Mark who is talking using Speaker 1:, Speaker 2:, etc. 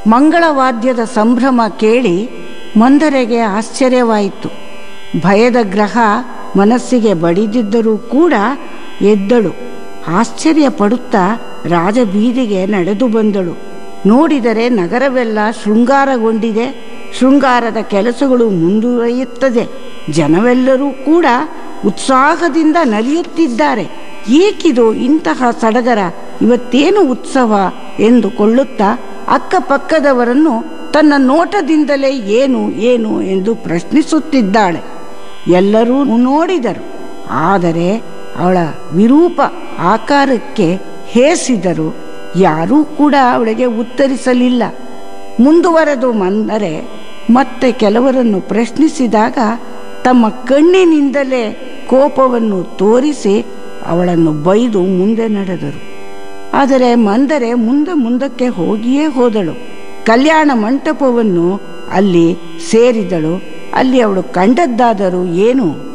Speaker 1: ಮಂಗಳವಾದ್ಯದ ಸಂಭ್ರಮ ಕೇಳಿ ಮಂದರೆಗೆ ಆಶ್ಚರ್ಯವಾಯಿತು ಭಯದ ಗ್ರಹ ಮನಸ್ಸಿಗೆ ಬಡಿದಿದ್ದರೂ ಕೂಡ ಎದ್ದಳು ಆಶ್ಚರ್ಯ ಪಡುತ್ತಾ ರಾಜಬೀದಿಗೆ ನಡೆದು ಬಂದಳು ನೋಡಿದರೆ ನಗರವೆಲ್ಲ ಶೃಂಗಾರಗೊಂಡಿದೆ ಶೃಂಗಾರದ ಕೆಲಸಗಳು ಮುಂದುವರಿಯುತ್ತದೆ ಜನವೆಲ್ಲರೂ ಕೂಡ ಉತ್ಸಾಹದಿಂದ ನಲಿಯುತ್ತಿದ್ದಾರೆ ಏಕಿದು ಇಂತಹ ಸಡಗರ ಇವತ್ತೇನು ಉತ್ಸವ ಎಂದುಕೊಳ್ಳುತ್ತಾ ಅಕ್ಕಪಕ್ಕದವರನ್ನು ತನ್ನ ನೋಟದಿಂದಲೇ ಏನು ಏನು ಎಂದು ಪ್ರಶ್ನಿಸುತ್ತಿದ್ದಾಳೆ ಎಲ್ಲರೂ ನೋಡಿದರು ಆದರೆ ಅವಳ ವಿರೂಪ ಆಕಾರಕ್ಕೆ ಹೇಸಿದರು ಯಾರೂ ಕೂಡ ಅವಳಿಗೆ ಉತ್ತರಿಸಲಿಲ್ಲ ಮುಂದುವರೆದು ಬಂದರೆ ಮತ್ತೆ ಕೆಲವರನ್ನು ಪ್ರಶ್ನಿಸಿದಾಗ ತಮ್ಮ ಕಣ್ಣಿನಿಂದಲೇ ಕೋಪವನ್ನು ತೋರಿಸಿ ಅವಳನ್ನು ಬೈದು ಮುಂದೆ ನಡೆದರು ಆದರೆ ಮಂದರೆ ಮುಂದೆ ಮುಂದಕ್ಕೆ ಹೋಗಿಯೇ ಹೋದಳು ಕಲ್ಯಾಣ ಮಂಟಪವನ್ನು ಅಲ್ಲಿ ಸೇರಿದಳು ಅಲ್ಲಿ ಅವಳು ಕಂಡದ್ದಾದರೂ ಏನು